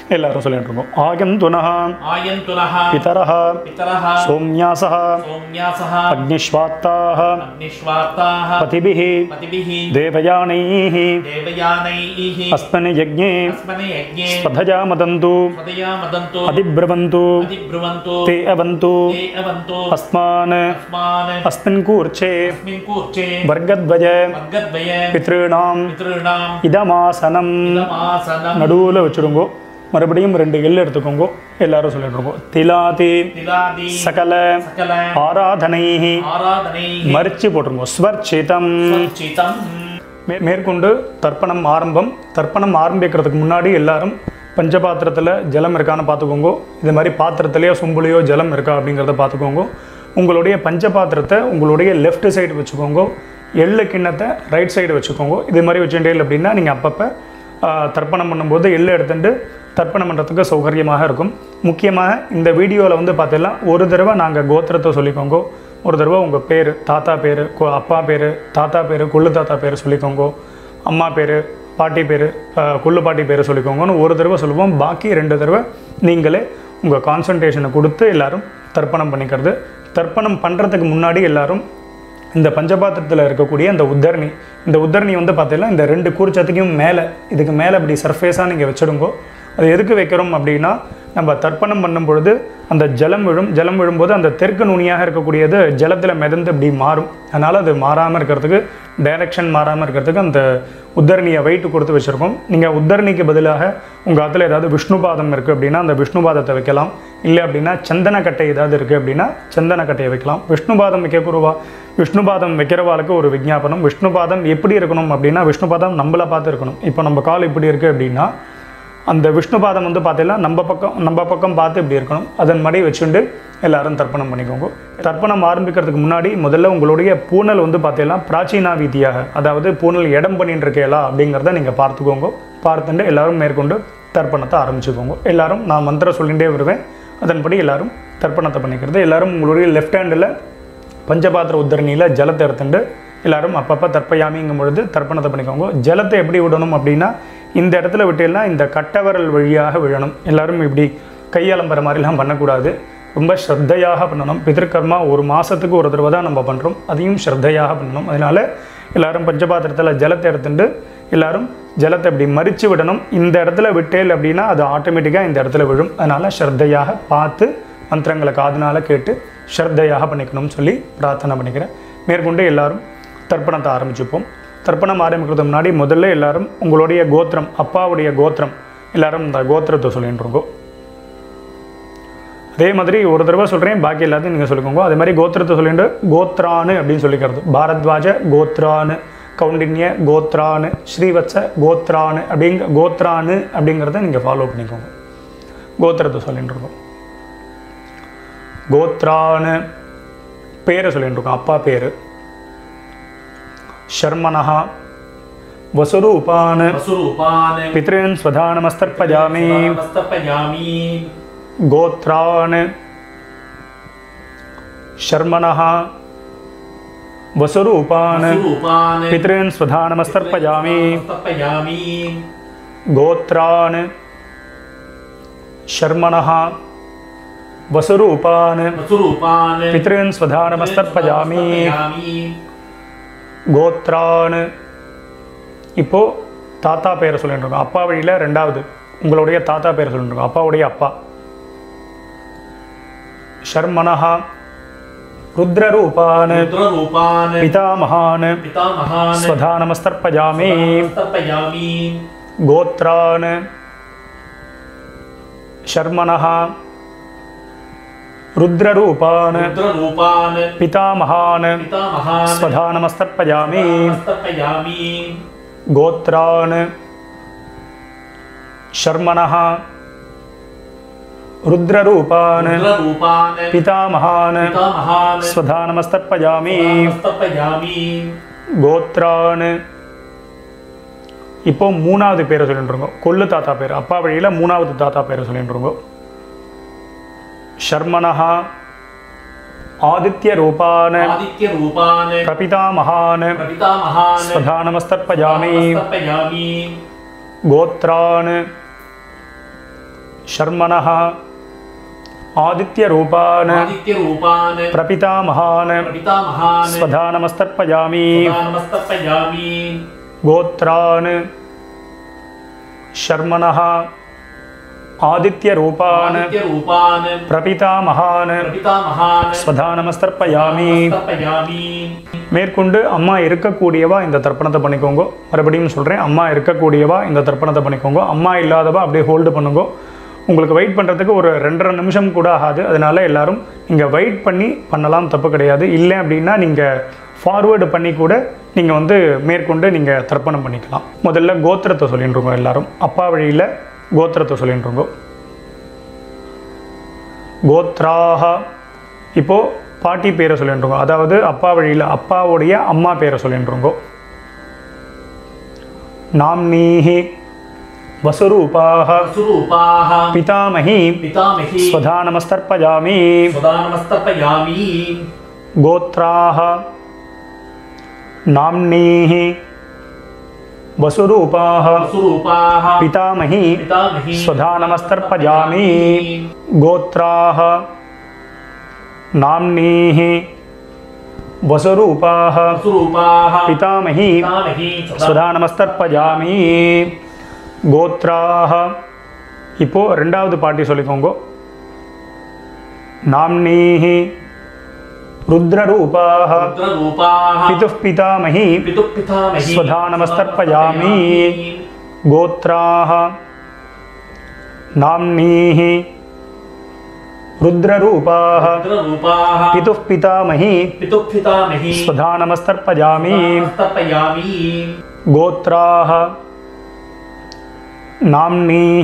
எல்லாரும் சொல்லிட்டு இருக்கோம் ஆகந்துனः आयन्तुनः பிதரः पितरः சோம்யாசः सोम्यासः அக்னிஷ்வாத்தாः अग्निष्वाताः பதிபிः पतिभिः தேவயானைः देवयानैः अस्मन् यज्ञे अस्मने यज्ञे स्वधजा मदन्तु स्वदया मदन्तु अधिब्रवन्तु अधिब्रुवन्तु ते अवन्तु ते अवन्तु अस्मान् अस्मान् अस्मिन् कूर्चे अस्मिन् कूर्चे वर्गद्वय वर्गद्वय பித்ருணாம் पितॄणाम् இதமாசனம் इदमासनम् நடுவில் வச்சுடுங்கோ மறுபடியும் ரெண்டு எள் எடுத்துக்கோங்க எல்லாரும் சொல்லிட்டு இருக்கோம் திலாதி तिलादि சகல सकल ஆராதனை आराधनैः மறிச்சு போட்டுருங்க ஸ்வர்ச்சிதம் चितम् மே மேற்கொண்டு தர்ப்பணம் ஆரம்பம் தர்ப்பணம் ஆரம்பிக்கிறதுக்கு முன்னாடி எல்லாரும் பஞ்சபாத்திரத்தில் ஜலம் இருக்கான்னு பார்த்துக்கோங்க இது மாதிரி பாத்திரத்துலேயோ சொம்புலையோ ஜலம் இருக்கா அப்படிங்கிறத பார்த்துக்கோங்க உங்களுடைய பஞ்சபாத்திரத்தை உங்களுடைய லெஃப்ட் சைடு வச்சுக்கோங்க எள்ளு கிண்ணத்தை ரைட் சைடு வச்சுக்கோங்க இது மாதிரி வச்சுட்டே அப்படின்னா நீங்கள் அப்பப்போ தர்ப்பணம் பண்ணும்போது எள்ளு எடுத்துட்டு தர்ப்பணம் பண்ணுறதுக்கு சௌகரியமாக இருக்கும் முக்கியமாக இந்த வீடியோவில் வந்து பார்த்தீங்கன்னா ஒரு தடவை நாங்கள் கோத்திரத்தை சொல்லிக்கோங்க ஒரு தடவை உங்கள் பேர் தாத்தா பேர் அப்பா பேர் தாத்தா பேர் கொள்ளு தாத்தா பேர் சொல்லிக்கோங்க அம்மா பேர் பாட்டி பேர் கொள்ளு பாட்டி பேர் சொல்லிக்கோங்கன்னு ஒரு தடவை சொல்லுவோம் பாக்கி ரெண்டு தடவை நீங்களே உங்கள் கான்சன்ட்ரேஷனை கொடுத்து எல்லாரும் தர்ப்பணம் பண்ணிக்கிறது தர்ப்பணம் பண்ணுறதுக்கு முன்னாடி எல்லாரும் இந்த பஞ்சபாத்திரத்தில் இருக்கக்கூடிய இந்த உத்தரணி இந்த உத்தரணி வந்து பார்த்தீங்கன்னா இந்த ரெண்டு கூர்ச்சத்துக்கும் மேலே இதுக்கு மேலே இப்படி சர்ஃபேஸாக நீங்கள் வச்சிடுங்கோ அது எதுக்கு வைக்கிறோம் அப்படின்னா நம்ம தர்ப்பணம் பண்ணும் பொழுது அந்த ஜலம் விழும் ஜலம் விழும்போது அந்த தெற்கு நுனியாக இருக்கக்கூடியது ஜலத்தில் மிதந்து இப்படி மாறும் அதனால் அது மாறாமல் இருக்கிறதுக்கு டைரக்ஷன் மாறாமல் இருக்கிறதுக்கு அந்த உத்தரணியை வெயிட் கொடுத்து வச்சுருக்கோம் நீங்கள் உத்தரணிக்கு பதிலாக உங்கள் ஆற்றுல ஏதாவது விஷ்ணுபாதம் இருக்குது அப்படின்னா அந்த விஷ்ணுபாதத்தை வைக்கலாம் இல்லை அப்படின்னா சந்தனக்கட்டை ஏதாவது இருக்குது அப்படின்னா சந்தனக்கட்டையை வைக்கலாம் விஷ்ணுபாதம் வைக்கக்கூறுவா விஷ்ணுபாதம் வைக்கிறவாளுக்கு ஒரு விஞ்ஞாபனம் விஷ்ணுபாதம் எப்படி இருக்கணும் அப்படின்னா விஷ்ணுபாதம் நம்மளை பார்த்து இருக்கணும் இப்போ நம்ம கால் இப்படி இருக்குது அப்படின்னா அந்த விஷ்ணுபாதம் வந்து பார்த்தீங்கன்னா நம்ம பக்கம் நம்ம பக்கம் பார்த்து இப்படி இருக்கணும் அதன் மடி வச்சுண்டு எல்லாரும் தர்ப்பணம் பண்ணிக்கோங்க தர்ப்பணம் ஆரம்பிக்கிறதுக்கு முன்னாடி முதல்ல உங்களுடைய பூனல் வந்து பார்த்தீங்கன்னா பிராச்சீனா வீதியாக அதாவது பூனல் இடம் பண்ணிட்டு இருக்கேலா அப்படிங்கிறத நீங்கள் பார்த்துக்கோங்க பார்த்துட்டு எல்லாரும் மேற்கொண்டு தர்ப்பணத்தை ஆரம்பிச்சுக்கோங்க எல்லாரும் நான் மந்திரம் சொல்லிகிட்டே வருவேன் அதன்படி எல்லாரும் தர்ப்பணத்தை பண்ணிக்கிறது எல்லாரும் உங்களுடைய லெஃப்ட் ஹேண்டில் பஞ்சபாத்திர உத்தரணியில் ஜலத்தை எடுத்துட்டு எல்லாரும் அப்பப்போ தர்ப்பயாமிங்கும் பொழுது தர்ப்பணத்தை பண்ணிக்கோங்க ஜலத்தை எப்படி விடணும் அப்படின்னா இந்த இடத்துல விட்டீங்கன்னா இந்த கட்டவரல் வழியாக விழணும் எல்லாரும் இப்படி கையலம்புற மாதிரிலாம் பண்ணக்கூடாது ரொம்ப ஸ்ரத்தையாக பண்ணணும் பிதற்கர்மா ஒரு மாதத்துக்கு ஒரு தடவை தான் நம்ம பண்ணுறோம் அதையும் ஸ்ரத்தையாக பண்ணணும் அதனால் எல்லாரும் பஞ்சபாத்திரத்தில் ஜலத்தை எடுத்துட்டு எல்லாரும் ஜலத்தை இப்படி மறித்து விடணும் இந்த இடத்துல விட்டேல் அப்படின்னா அது ஆட்டோமேட்டிக்காக இந்த இடத்துல விழும் அதனால் ஸ்ரத்தையாக பார்த்து மந்திரங்களை காதுனால கேட்டு ஸ்ரத்தையாக பண்ணிக்கணும்னு சொல்லி பிரார்த்தனை பண்ணிக்கிறேன் மேற்கொண்டு எல்லாரும் தர்ப்பணத்தை ஆரம்பிச்சுப்போம் தர்ப்பணம் ஆரம்பிக்கிறதுக்கு முன்னாடி முதல்ல எல்லாரும் உங்களுடைய கோத்திரம் அப்பாவுடைய கோத்திரம் எல்லாரும் இந்த கோத்திரத்தை சொல்லிட்டு இருக்கோம் அதே மாதிரி ஒரு தடவை சொல்கிறேன் பாக்கி எல்லாத்தையும் நீங்கள் சொல்லிக்கோங்க அதே மாதிரி கோத்திரத்தை சொல்லிட்டு கோத்ரானு அப்படின்னு சொல்லிக்கிறது பாரத்வாஜ கோத்ரானு கவுண்டின்ய கோத்ரானு ஸ்ரீவத்ச கோத்ரானு அப்படிங்க கோத்ரானு அப்படிங்கிறத நீங்கள் ஃபாலோ பண்ணிக்கோங்க கோத்திரத்தை சொல்லிட்டு இருக்கோம் கோத்ரானு பேரை சொல்லிட்டு இருக்கோம் அப்பா பேர் शर्मणः वसुरूपान् वसुरूपान् पितॄन् स्वधानमस्तर्पयामि नमस्तर्पयामि गोत्रान् शर्मणः वसुरूपान् वसुरूपान् पितॄन् स्वधानमस्तर्पयामि नमस्तर्पयामि गोत्रान् शर्मणः वसुरूपान् वसुरूपान् पितॄन् स्वधानमस्तर्पयामि नमस्तर्पयामि கோத்ரான்னு இப்போ தாத்தா பேரை சொல்லிட்டு இருக்கோம் அப்பா வழியில் ரெண்டாவது உங்களுடைய தாத்தா பேரை சொல்லிட்டு இருக்கோம் அப்பாவுடைய அப்பா ஷர்மனஹா ருத்ரரூபான் रुद्ररूपान् பிதாமகான் पितामहान् ஸ்வதானமஸ்தர்ப்பயாமி नमस्तर्पयामि கோத்ரான் ஷர்மனஹா ருத்ரரூபான் रुद्ररूपान् பிதாமகான் पितामहान् ஸ்வதானமஸ்தர்ப்பயாமி नमस्तर्पयामि गोत्रान् शर्मणः रुद्ररूपान् रुद्ररूपान् पितामहान् पितामहान् स्वधानमस्तर्पयामि नमस्तर्पयामि கோத்ரான் இப்போ மூணாவது பேரை சொல்லிட்டு இருக்கோம் கொள்ளு தாத்தா பேர் அப்பா வழியில் மூணாவது தாத்தா பேரை சொல்லிட்டு இருக்கோம் ஷர்மணஹா ஆதித்ய ரூபான் आदित्यरूपान् பிரபிதாமகான் प्रपितामहान् ஸ்வதானமஸ்தர்ப்பயாமி नमस्तर्पयामि गोत्रान् शर्मणः आदित्यरूपान् आदित्यरूपान् प्रपितामहान् प्रपितामहान् स्वधा नमस्तर्पयामि नमस्तर्पयामि गोत्रान् शर्मणः आदित्यरूपान् आदित्यरूपान् प्रपितामहान् प्रपितामहान् स्वधा नमस्तर्पयामि नमस्तर्पयामि மேற்கொண்டு அம்மா இருக்கக்கூடியவா இந்த தர்ப்பணத்தை பண்ணிக்கோங்க மறுபடியும் சொல்கிறேன் அம்மா இருக்கக்கூடியவா இந்த தர்ப்பணத்தை பண்ணிக்கோங்க அம்மா இல்லாதவா அப்படியே ஹோல்டு பண்ணுங்க உங்களுக்கு வெயிட் பண்ணுறதுக்கு ஒரு ரெண்டரை நிமிஷம் கூட ஆகாது அதனால எல்லாரும் இங்கே வெயிட் பண்ணி பண்ணலாம் தப்பு கிடையாது இல்லை அப்படின்னா நீங்கள் ஃபார்வேர்டு பண்ணி கூட நீங்கள் வந்து மேற்கொண்டு நீங்கள் தர்ப்பணம் பண்ணிக்கலாம் முதல்ல கோத்திரத்தை சொல்லிட்டுருக்கோம் எல்லாரும் அப்பா வழியில் கோத்திரத்தை சொல்லிட்டுருக்கோம் கோத்ராக இப்போது பாட்டி பேரை சொல்லிட்டுருங்க அதாவது அப்பா வழியில் அப்பாவுடைய அம்மா பேரை சொல்லிட்டுருங்க நாம்னீஹி வசுரூபாக सुरूपाः பிதாமகி पितामही ஸ்வதா நமஸ்தர்ப்பயாமி सदा नमस्तर्पयामि கோத்ராக நாம்னீஹி வசுரூபாக सुरूपाः பிதாமகி पितामही स्वधा नमस्तर्पयामि गोत्राः नाम्नीः वसुरूपाः सुरूपाः पितामही पितामही स्वधा நமஸ்தர்ப்பயாமி கோத்ராக இப்போ ரெண்டாவது பாட்டி சொல்லிக்கோங்க நாம்னீஹி ருத்ரரூபாக रुद्ररूपाः பிதுः பிதாமகி पितुः पितामही स्वधा नमस्तर्पयामि गोत्राः नाम्नीः रुद्ररूपाः रुद्ररूपाः पितुः पितामही पितुः पितामही स्वधा नमस्तर्पयामि नमस्तर्पयामि गोत्राः नाम्नीः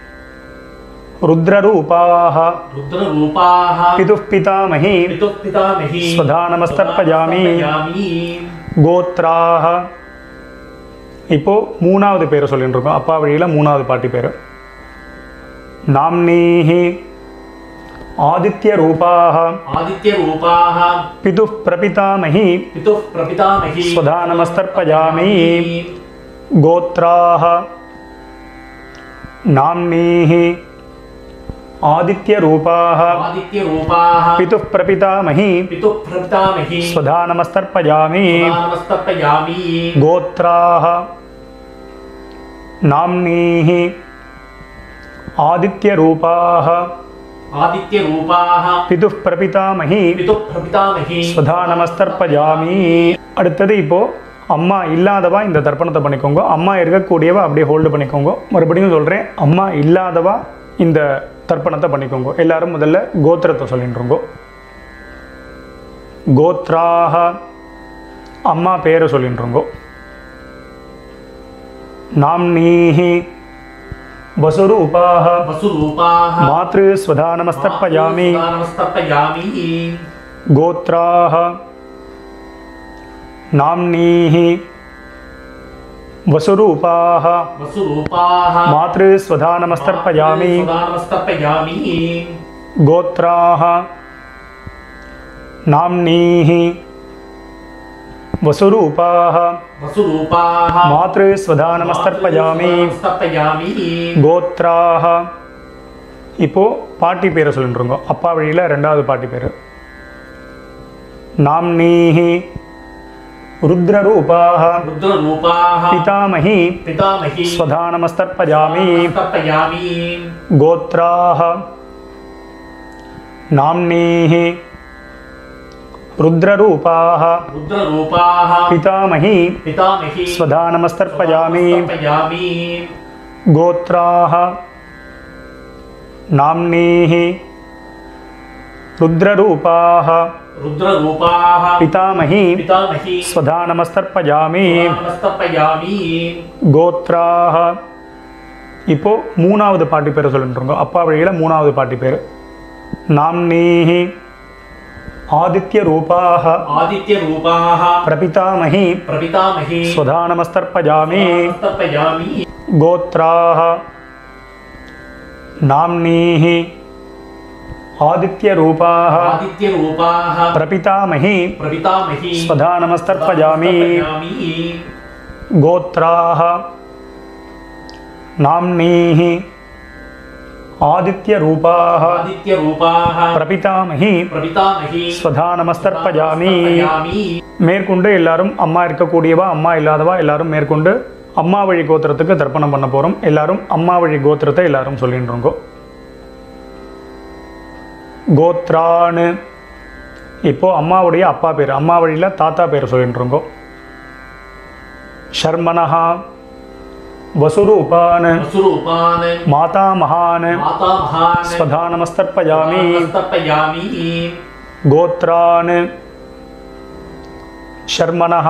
रुद्ररूपाः रुद्ररूपाः पितुः पितामही पितुः पितामही स्वधा नमस्तर्पयामि नमस्तर्पयामि கோத்ராக இப்போ மூணாவது பேரை சொல்லிட்டு இருக்கோம் அப்பா வழியில் மூணாவது பாட்டி பேர் நாம்னீஹி ஆதித்ய ரூபாக आदित्यरूपाः பிது பிரபிதாமகி पितुः प्रपितामही स्वधा नमस्तर्पयामि கோத்ராக நாம்னீஹி ஆதித்ய ரூபாக आदित्यरूपाः பிது பிரபிதாமகி पितुः प्रपितामही स्वधा नमस्तर्पयामि सदा नमस्तर्पयामि गोत्राः नाम्नीः आदित्यरूपाः आदित्यरूपाः पितुः प्रपितामही पितुः प्रपितामही स्वधा நமஸ்தர்ப்பயாமி அடுத்தது இப்போ அம்மா இல்லாதவா இந்த தர்ப்பணத்தை பண்ணிக்கோங்க அம்மா இருக்கக்கூடியவா அப்படியே ஹோல்டு பண்ணிக்கோங்க மறுபடியும் சொல்கிறேன் அம்மா இல்லாதவா இந்த தர்ப்பணத்தை பண்ணிக்கோங்க எல்லாரும் முதல்ல கோத்திரத்தை சொல்லிட்டுருங்கோ கோத்ராக அம்மா பேரை சொல்லிட்டுருங்கோ நாம்னீஹி வசுரூபாக वसुरूपाः மாத்ரு ஸ்வதா நமஸ்தர்ப்பயாமி सदा नमस्तर्पयामि गोत्राः नाम्नीः वसुरूपाः वसुरूपाः मातृस्वधा नमस्तर्पयामि सदा नमस्तर्पयामि गोत्राः नाम्नीः वसुरूपाः वसुरूपाः मातृस्वधा नमस्तर्पयामि नमस्तर्पयामि கோத்ராக இப்போ பாட்டி பேரை சொல்லிட்டுருங்க அப்பா வழியில் ரெண்டாவது பாட்டி பேர் நாம்னீஹி ருத்ரரூபாக रुद्ररूपाः பிதாமகி पितामही स्वधा नमस्तर्पयामि नमस्तर्पयामि गोत्राः नाम्नीः रुद्ररूपाः रुद्ररूपाः पितामही पितामही स्वधा नमस्तर्पयामि नमस्तर्पयामि गोत्राः नाम्नीः रुद्ररूपाः रुद्ररूपाः पितामही पितामही स्वधा नमस्तर्पयामि नमस्तर्पयामि கோத்ராக இப்போ மூணாவது பாட்டி பேரை சொல்லிட்டுருங்க அப்பா வழியில் மூணாவது பாட்டி பேர் நாம்னீஹி ஆதித்ய ரூபாக आदित्यरूपाः பிரபிதாமகி प्रपितामही स्वधा नमस्तर्पयामि नमस्तर्पयामि गोत्राः नाम्नीः आदित्यरूपाः आदित्यरूपाः प्रपितामही प्रपितामही स्वधा नमस्तर्पयामि नमस्तर्पयामि गोत्राः नाम्नीः ஆதித்ய ரூபாக आदित्यरूपाः பிரபிதாமகி प्रपितामही ஸ்வதா நமஸ்தர்ப்பஜாமி नमस्तर्पयामि மேற்கொண்டு எல்லாரும் அம்மா இருக்கக்கூடியவா அம்மா இல்லாதவா எல்லாரும் மேற்கொண்டு அம்மா வழி கோத்திரத்துக்கு தர்ப்பணம் பண்ண போகிறோம் எல்லாரும் அம்மா வழி கோத்திரத்தை எல்லாரும் சொல்லிட்டுருங்கோ கோத்ரான்னு இப்போ அம்மாவுடைய அப்பா பேர் அம்மா வழியில் தாத்தா பேர் சொல்லிட்டுருங்கோ ஷர்மனஹா வசுரூபான் वसुरूपान् மாதாமகான் मातामहान् ஸ்வதா நமஸ்தர்ப்பஜாமி नमस्तर्पयामि गोत्रान् शर्मणः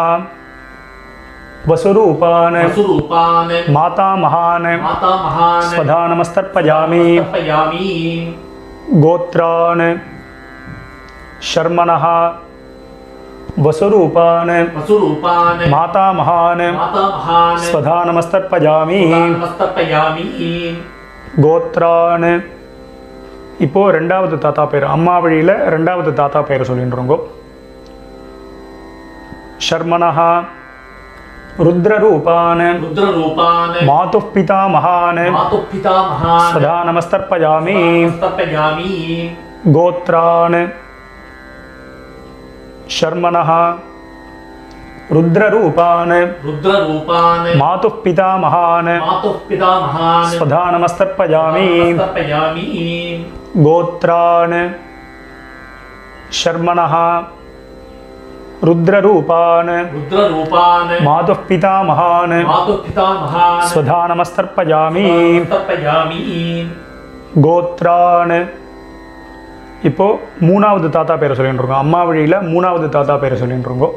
वसुरूपान् वसुरूपान् मातामहान् मातामहान् स्वधा नमस्तर्पयामि नमस्तर्पयामि गोत्रान् शर्मणः वसुरूपान् वसुरूपान् मातामहान् मातामहान् स्वधा नमस्तर्पयामि नमस्तर्पयामि கோத்ரான் இப்போ ரெண்டாவது தாத்தா பேர் அம்மா வழியில் ரெண்டாவது தாத்தா பேர் சொல்லிட்டுருங்கோ ஷர்மணா ருத்ரரூபான் रुद्ररूपान् மாதுः பிதாமகான் मातुः पितामहान् சதா நமஸ்தர்ப்பயாமி नमस्तर्पयामि கோத்ரான் ஷர்மணः ருத்ரரூபான் रुद्ररूपान् மாதுः பிதாமகான் मातुः पितामहान् ஸ்வதா நமஸ்தர்ப்பயாமி नमस्तर्पयामि गोत्रान् शर्मणः रुद्ररूपान् रुद्ररूपान् मातुः पितामहान् मातुः पितामहान् स्वधा नमस्तर्पयामि नमस्तर्पयामि கோத்ரான் இப்போ மூணாவது தாத்தா பேரை சொல்லிட்டு இருக்கோம் அம்மா வழியில் மூணாவது தாத்தா பேரை சொல்லிட்டு இருக்கோம்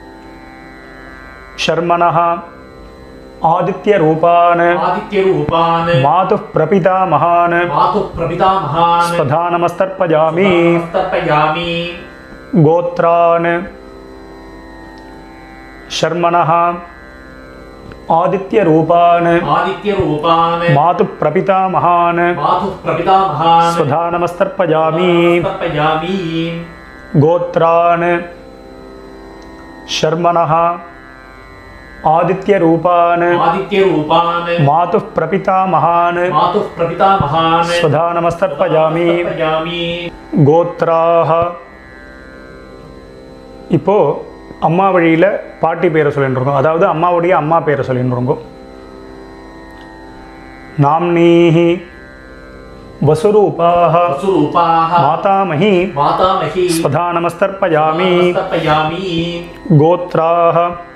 ஷர்மணः ஆதித்ய ரூபான் आदित्यरूपान् மாதுः பிரபிதாமகான் मातुः प्रपितामहान् ஸ்வதா நமஸ்தர்ப்பயாமி नमस्तर्पयामि गोत्रान् शर्मणः आदित्यरूपान् आदित्यरूपान् मातुः प्रपितामहान् मातुः प्रपितामहान् स्वधा नमस्तर्पयामि नमस्तर्पयामि गोत्रान् शर्मणः आदित्यरूपान् आदित्यरूपान् मातुः प्रपितामहान् मातुः प्रपितामहान् स्वधा नमस्तर्पयामि नमस्तर्पयामि கோத்ராக இப்போ அம்மா வழியில் பாட்டி பேரை சொல்லிட்டு இருக்கோம் அதாவது அம்மாவுடைய அம்மா பேரை சொல்லிட்டு இருக்கோம் நாம்னீஹி வசுரூபாக वसुरूपाः மாதாமகி मातामही ஸ்வதா நமஸ்தர்ப்பயாமி नमस्तर्पयामि गोत्राः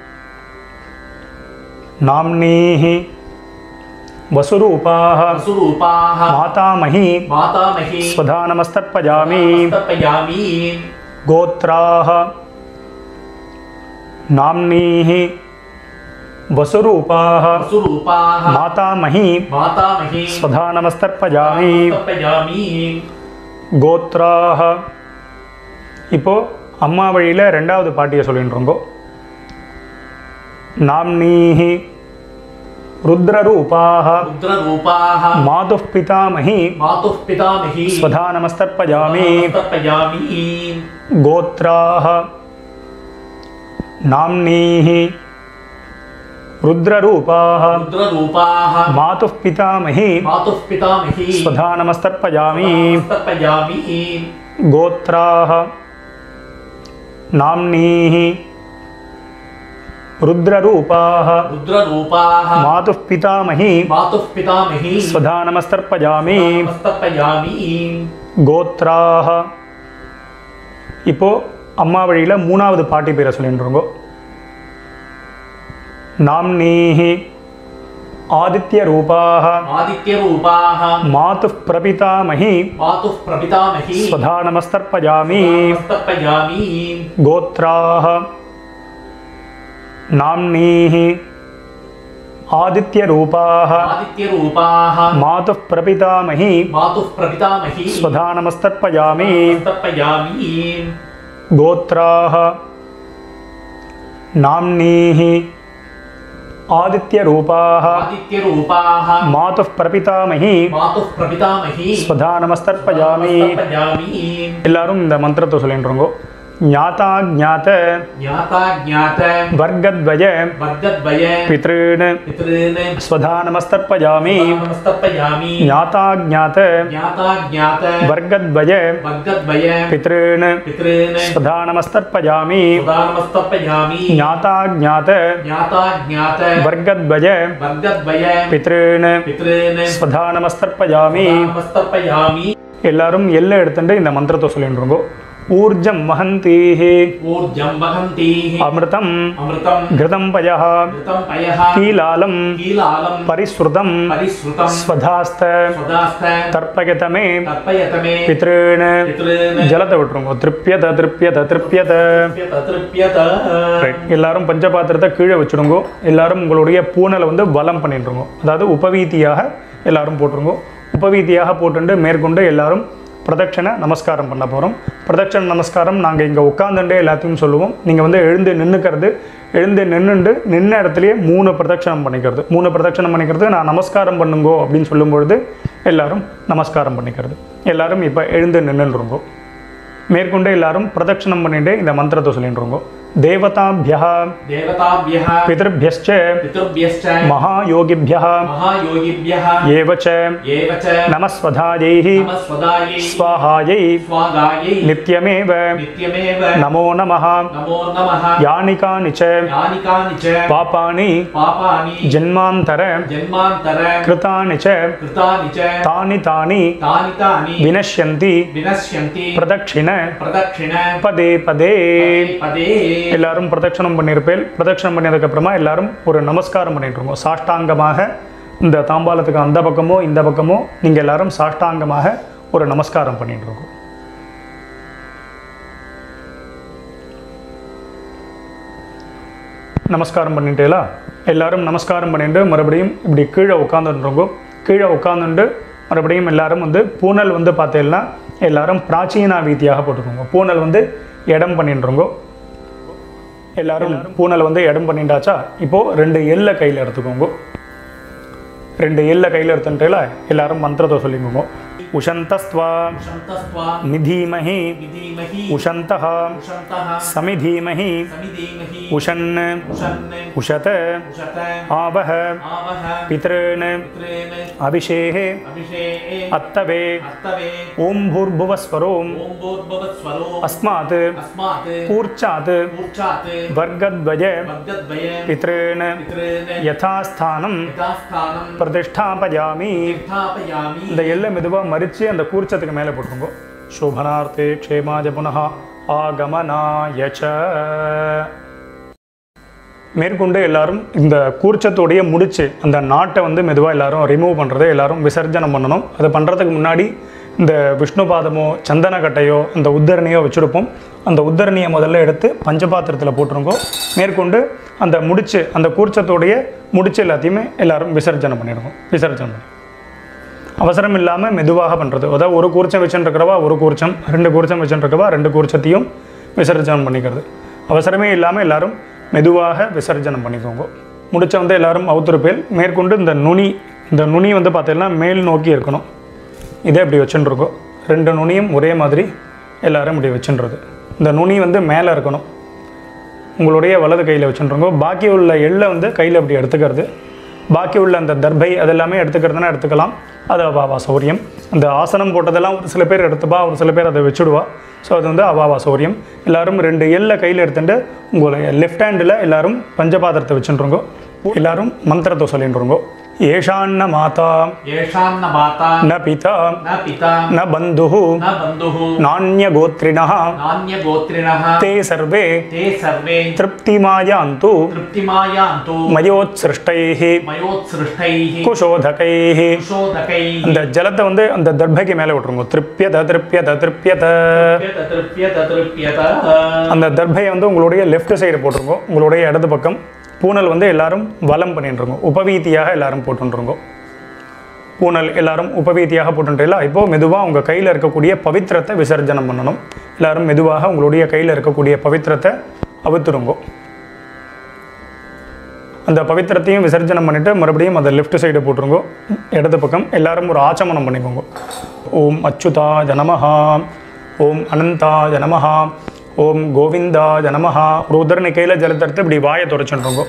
नाम्नीः वसुरूपाः वसुरूपाः मातामही मातामही स्वधा नमस्तर्पयामि नमस्तर्पयामि गोत्राः नाम्नीः वसुरूपाः वसुरूपाः मातामही मातामही स्वधा नमस्तर्पयामि नमस्तर्पयामि கோத்ராக இப்போ அம்மா வழியில் ரெண்டாவது பாட்டியை சொல்லிட்டு இருக்கோம் நாம்னீஹி ருத்ரரூபாக रुद्ररूपाः மாதுः பிதாமகி मातुः पितामही ஸ்வதா நமஸ்தர்ப்பயாமி नमस्तर्पयामि गोत्राः नाम्नीः रुद्ररूपाः रुद्ररूपाः मातुः पितामही मातुः पितामही स्वधा नमस्तर्पयामि नमस्तर्पयामि गोत्राः नाम्नीः रुद्ररूपाः रुद्ररूपाः मातुः पितामही मातुः पितामही स्वधा नमस्तर्पयामि नमस्तर्पयामि கோத்ராக இப்போ அம்மா வழியில் மூணாவது பாட்டி பேரை சொல்லிட்டு இருக்கோம் நாம்னீஹி ஆதித்ய ரூபாக आदित्यरूपाः மாதுः பிரபிதாமகி मातुः प्रपितामही ஸ்வதா நமஸ்தர்ப்பயாமி नमस्तर्पयामि கோத்ராக நாம்னீஹி ஆதித்ய ரூபாக आदित्यरूपाः மாதுः பிரபிதாமகி मातुः प्रपितामही ஸ்வதா நமஸ்தர்ப்பயாமி नमस्तर्पयामि गोत्राः नाम्नीः आदित्यरूपाः आदित्यरूपाः मातुः प्रपितामही मातुः प्रपितामही स्वधा நமஸ்தர்ப்பயாமி नमस्तर्पयामि எல்லாரும் இந்த மந்திரத்தை சொல்லிட்டுருங்கோ ஞாதா ஞாத ज्ञाता ज्ञात வர்க்கத்வய वर्गद्वय பித்ருன் पितॄन् ஸ்வதா நமஸ்தர்ப்பயாமி नमस्तर्पयामि ஞாதா ஞாத ज्ञाता ज्ञात வர்க்கத்வய वर्गद्वय பித்ருன் पितॄन् ஸ்வதா நமஸ்தர்ப்பயாமி सदा नमस्तर्पयामि ஞாதா ஞாத ज्ञाता ज्ञात வர்க்கத்வய वर्गद्वय பித்ருன் पितॄन् ஸ்வதா நமஸ்தர்ப்பயாமி सदा नमस्तर्पयामि எல்லாரும் எல்லை எடுத்துட்டு இந்த மந்திரத்தை சொல்லிட்டு ஊர்ஜம் வஹந்தீஹி ऊर्जं वहन्तीः அமிர்தம் अमृतं கிருதம் பயா घृतं पयः கீலாலம் कीलालं பரிஸ்ருதம் परिश्रुतं ஸ்வதாஸ்த स्वदास्थ தர்ப்பயதமே तर्पयत मे பித்ருன் पितॄन् ஜலத்தை விட்டுருங்க திருப்பியத திருப்பியத திருப்பியத तृप्यत तृप्यत Right. எல்லாரும் பஞ்சபாத்திரத்தை கீழே வச்சுடுங்க எல்லாரும் உங்களுடைய பூனலை வந்து பலம் பண்ணிட்டுருங்க அதாவது உபவீதியாக எல்லாரும் போட்டுருங்க உபவீதியாக போட்டுட்டு மேற்கொண்டு எல்லாரும் பிரதட்சணை நமஸ்காரம் பண்ண போகிறோம் பிரதட்சண நமஸ்காரம் நாங்கள் இங்கே உட்காந்துட்டே எல்லாத்தையும் சொல்லுவோம் நீங்கள் வந்து எழுந்து நின்றுக்கிறது எழுந்து நின்றுண்டு நின்ன இடத்துலையே மூணு பிரதட்சணம் பண்ணிக்கிறது மூணு பிரதட்சணம் பண்ணிக்கிறது நான் நமஸ்காரம் பண்ணுங்கோ அப்படின்னு சொல்லும்பொழுது எல்லாரும் நமஸ்காரம் பண்ணிக்கிறது எல்லாரும் இப்போ எழுந்து நின்றுருங்கோ மேற்கொண்டு எல்லாரும் பிரதட்சணம் பண்ணிட்டு இந்த மந்திரத்தை சொல்லிட்டுருங்கோ தேவதாபியா देवताभ्यः பிதர்பியश्च पितृभ्यश्च महायोगिभ्यः महायोगिभ्यः एव च एव च नमस्वधायैः नमस्वदायै स्वाहायै स्वागायै नित्यमेव नित्यमेव नमो नमः नमो नमः यानि कानि च यानि कानि च पापानि पापानि जन्मान्तर जन्मान्तर कृतानि च कृतानि च तानि तानि तानि तानि विनश्यन्ति विनश्यन्ति प्रदक्षिण प्रदक्षिण पदे पदे पदे எல்லாரும் பிரதட்சணம் பண்ணியிருப்பேன் பிரதட்சணம் பண்ணதுக்கப்புறமா எல்லாரும் ஒரு நமஸ்காரம் பண்ணிட்டு இருக்கோம் சாஷ்டாங்கமாக இந்த தாம்பாலத்துக்கு அந்த பக்கமோ இந்த பக்கமோ நீங்கள் எல்லாரும் சாஷ்டாங்கமாக ஒரு நமஸ்காரம் பண்ணிட்டு இருக்கோம் நமஸ்காரம் பண்ணிட்டேலா எல்லாரும் நமஸ்காரம் பண்ணிட்டு மறுபடியும் இப்படி கீழே உட்காந்துருக்கோம் கீழே உட்காந்துட்டு மறுபடியும் எல்லாரும் வந்து பூனல் வந்து பார்த்தீங்கன்னா எல்லாரும் பிராச்சீனா வீதியாக போட்டுக்கோங்க பூனல் வந்து இடம் பண்ணிட்டுருங்கோ எல்லாரும் பூனல் வந்து இடம் பண்ணிட்டாச்சா இப்போது ரெண்டு எல்லை கையில் எடுத்துக்கோங்க ரெண்டு எல்லை கையில் எடுத்துட்டேல எல்லாரும் மந்திரத்தை சொல்லிக்கோங்க உஷந்தஸ்துவா उशन्तस्त्वा நிதீமஹி विधीमहि உஷந்தः उशन्तः சமிதீமஹி समिधीमहि உஷன் उशन् உஷத उशत ஆவஹ आवह பித்ருன் पितॄन् அபிஷேகே अभिषेके அத்தவே अस्तवे ஓம் பூர்புவஸ்வரோம் ॐ भूर्भुवस्वरो அஸ்மாத் अस्मात् கூர்ச்சாத் कूर्चात् வர்க்கத்வய वर्गद्वय பித்ருன் पितॄन् யதாஸ்தானம் यथास्थानं பிரதிஷ்டாபயாமி स्थापयामि இந்த எல்லை மெதுவாக மறித்து அந்த கூர்ச்சத்துக்கு மேலே போட்டுருங்கோ சோபனார்த்தே க்ஷேமாஜ புனः ஆகமனாய ச மேற்கொண்டு எல்லாரும் இந்த கூர்ச்சத்தோடைய முடிச்சு அந்த நாட்டை வந்து மெதுவாக எல்லாரும் ரிமூவ் பண்ணுறதை எல்லாரும் விசர்ஜனம் பண்ணணும் அதை பண்ணுறதுக்கு முன்னாடி இந்த விஷ்ணு பாதமோ சந்தன கட்டையோ அந்த உத்தரணியோ வச்சுருப்போம் அந்த உத்தரணியை முதல்ல எடுத்து பஞ்சபாத்திரத்தில் போட்டுருங்கோ மேற்கொண்டு அந்த முடிச்சு அந்த கூர்ச்சத்தோடைய முடிச்சு எல்லாத்தையுமே எல்லாரும் விசர்ஜனம் பண்ணிடுவோம் விசர்ஜனம் பண்ணி அவசரம் இல்லாமல் மெதுவாக பண்ணுறது அதாவது ஒரு கூர்ச்சம் வச்சுருக்கிறவா ஒரு கூர்ச்சம் ரெண்டு கூர்ச்சம் வச்சுருக்கிறவா ரெண்டு கூர்ச்சத்தையும் விசர்ஜனம் பண்ணிக்கிறது அவசரமே இல்லாமல் எல்லாரும் மெதுவாக விசர்ஜனம் பண்ணிக்கோங்க முடிச்ச வந்து எல்லாரும் அவுத்துருப்பேல் மேற்கொண்டு இந்த நுனி இந்த நுனி வந்து பார்த்தீங்கன்னா மேல் நோக்கி இருக்கணும் இதே இப்படி வச்சுட்டுருக்கோம் ரெண்டு நுனியும் ஒரே மாதிரி எல்லாரும் இப்படி வச்சுன்றது இந்த நுனி வந்து மேலே இருக்கணும் உங்களுடைய வலது கையில் வச்சுருங்க பாக்கி உள்ள எள்ளை வந்து கையில் அப்படி எடுத்துக்கிறது பாக்கி உள்ள அந்த தர்பை அதெல்லாமே எடுத்துக்கிறதுனா எடுத்துக்கலாம் அது அவாவா சௌரியம் அந்த ஆசனம் போட்டதெல்லாம் ஒரு சில பேர் எடுத்துப்பா ஒரு சில பேர் அதை வச்சுடுவா ஸோ அது வந்து அவாவா சௌரியம் எல்லாரும் ரெண்டு எல்லை கையில் எடுத்துட்டு உங்களுடைய லெஃப்ட் ஹேண்டில் எல்லாரும் பஞ்சபாத்திரத்தை வச்சுட்டுருங்கோ எல்லாரும் மந்திரத்தை சொல்லிட்டுருங்கோ ஏஷான்ன மாதா येषान्न माता ந பிதா न पिता ந பந்து न बन्धुः நானியகோத்ரிணः नान्यगोत्रिणः ते सर्वे ते सर्वे तृप्तिमायान्तु तृप्तिमायान्तु மயோத்சிருஷ்டைः मयोत्सृष्टैः குஷோதகைः कुशोदकैः அந்த ஜலத்தை வந்து அந்த தர்பைக்கு மேலே விட்டுருங்க திருப்பியத திருப்பியத திருப்பியத तृप्यत तृप्यत तृप्यत அந்த தர்பையை வந்து உங்களுடைய லெஃப்ட் சைடு போட்டுருங்க உங்களுடைய இடது பக்கம் பூனல் வந்து எல்லாரும் வலம் பண்ணிட்டுருங்க உபவீதியாக எல்லாரும் போட்டுருங்க பூனல் எல்லாரும் உபவீதியாக போட்டுன்றீங்களா இப்போது மெதுவாக உங்கள் கையில் இருக்கக்கூடிய பவித்திரத்தை விசர்ஜனம் பண்ணணும் எல்லாரும் மெதுவாக உங்களுடைய கையில் இருக்கக்கூடிய பவித்திரத்தை அவுத்துருங்கோ அந்த பவித்திரத்தையும் விசர்ஜனம் பண்ணிவிட்டு மறுபடியும் அதை லெஃப்ட் சைடு போட்டுருங்கோ இடது பக்கம் எல்லாரும் ஒரு ஆச்சமனம் பண்ணிக்கோங்க ஓம் அச்சுதா ஜனமஹா ஓம் அனந்தா ஜனமஹா ஓம் கோவிந்தாய நமஹா ஒரு உதரணிக்கையில் ஜலத்தடுத்து இப்படி வாயை துடைச்சுட்டுருங்கோ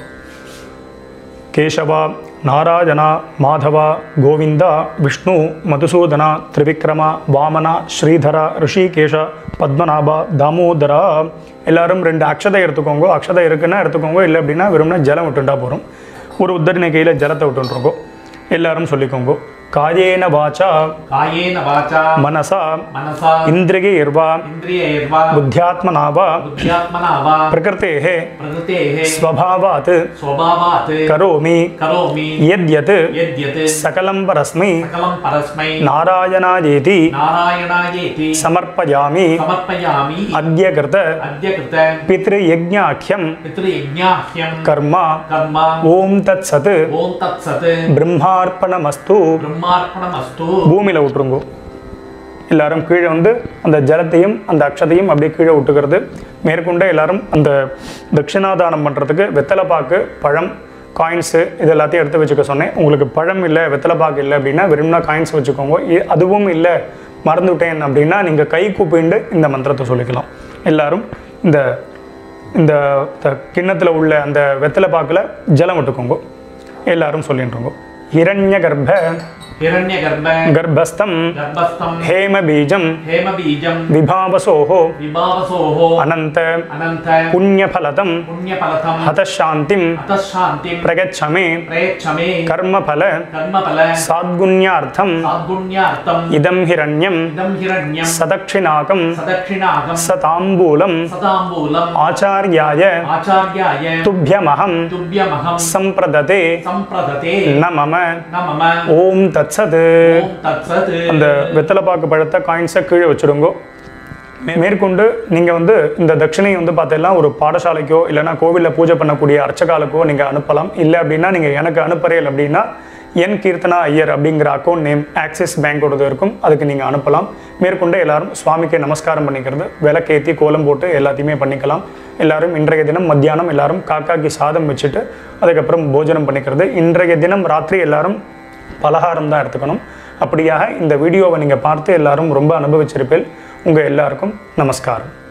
கேசவா நாராயணா மாதவா கோவிந்தா விஷ்ணு மதுசூதனா திரிவிக்ரமா வாமனா ஸ்ரீதரா ரிஷிகேஷ பத்மநாபா தாமோதரா எல்லாரும் ரெண்டு அக்ஷதை எடுத்துக்கோங்க அக்ஷதை இருக்குன்னா எடுத்துக்கோங்க இல்லை அப்படின்னா வெறும்னா ஜலம் விட்டுண்டா போகிறோம் ஒரு உத்தரணை கையில் ஜலத்தை விட்டுருக்கோம் எல்லாரும் சொல்லிக்கோங்க காயேன வாச்சா कायेन वाचा மனசா मनसा இந்திரியைர்வா इन्द्रियैर्वा புத்தியாத்மனாவா बुद्ध्यात्मना वा பிரகிருத்தேः प्रकृतेः ஸ்வபாவாத் स्वभावात् கரோமி करोमि यद्यत् यद्यत् सकलं परस्मै सकलं परस्मै नारायणायेति नारायणायेति समर्पयामि समर्पयामि अद्य कृत अद्य कृत पितृयज्ञाख्यं पितृयज्ञाह्यं कर्म कर्म ॐ तत्सत् ॐ तत्सत् பிரம்மார்ப்பணமஸ்து ब्रह्मार्पणमस्तु பூமியில் விட்டுருங்கோ எல்லாரும் கீழே வந்து அந்த ஜலத்தையும் அந்த அக்ஷதையும் அப்படியே கீழே விட்டுக்கிறது மேற்கொண்டு எல்லாரும் அந்த தட்சிணாதானம் பண்ணுறதுக்கு வெத்தலைப்பாக்கு பழம் காயின்ஸு இது எல்லாத்தையும் எடுத்து வச்சுக்க சொன்னேன் உங்களுக்கு பழம் இல்லை வெத்தலைப்பாக்கு இல்லை அப்படின்னா வெறும்னா காயின்ஸ் வச்சுக்கோங்க இ- அதுவும் இல்லை மறந்துவிட்டேன் அப்படின்னா நீங்கள் கை கூப்பிண்டு இந்த மந்திரத்தை சொல்லிக்கலாம் எல்லாரும் இந்த இந்த கிண்ணத்தில் உள்ள அந்த வெத்தலை பாக்கில் ஜலம் விட்டுக்கோங்க எல்லாரும் சொல்லிட்டுருங்க ஹிரண்ய கர்ப்ப हिरण्यगर्भ கர்ப்பஸ்தம் गर्भस्थं ஹேம பீஜம் हेमबीजं விபாவசோः विभावसोः அனந்த अनन्त புண்ணியபலதம் पुण्यफलतं ஹதசாந்திம் अतः शान्तिं பிரகச்சமே प्रयच्छ मे கர்மபல कर्मफल சாத்குண்யார்த்தம் साद्गुण्यार्थम् இதம் ஹிரண்யம் इदं हिरण्यं சதக்ஷிணாகம் सदक्षिणागं சதாம்பூலம் सदाम्बूलम् ஆச்சாரியாய आचार्याय துப்யமகம் तुभ्यमहं சம்பிரததே सम्प्रदते ந மம न मम ஓம் தத்சத் ॐ तत्सत् அந்த வெத்தலைப்பாக்கு பழத்தை காயின்ஸை கீழே வச்சுடுங்கோ மே- மேற்கொண்டு நீங்கள் வந்து இந்த தட்சிணையை வந்து பார்த்தீங்கன்னா ஒரு பாடசாலைக்கோ இல்லைன்னா கோவிலில் பூஜை பண்ணக்கூடிய அர்ச்சகாலுக்கோ நீங்கள் அனுப்பலாம் இல்லை அப்படின்னா நீங்கள் எனக்கு அனுப்புறீர்கள் அப்படின்னா என் கீர்த்தனா ஐயர் அப்படிங்கிற அக்கௌண்ட் நேம் ஆக்சிஸ் பேங்கோடது இருக்கும் அதுக்கு நீங்கள் அனுப்பலாம் மேற்கொண்டு எல்லாரும் சுவாமிக்கு நமஸ்காரம் பண்ணிக்கிறது விளக்கேற்றி கோலம் போட்டு எல்லாத்தையுமே பண்ணிக்கலாம் எல்லாரும் இன்றைய தினம் மத்தியானம் எல்லாரும் காக்காக்கு சாதம் வச்சுட்டு அதுக்கப்புறம் போஜனம் பண்ணிக்கிறது இன்றைய தினம் ராத்திரி எல்லாரும் பலகாரம் தான் எடுத்துக்கணும் அப்படியாக இந்த வீடியோவை நீங்கள் பார்த்து எல்லாரும் ரொம்ப அனுபவிச்சிருப்பீல் உங்கள் எல்லாருக்கும் நமஸ்காரம்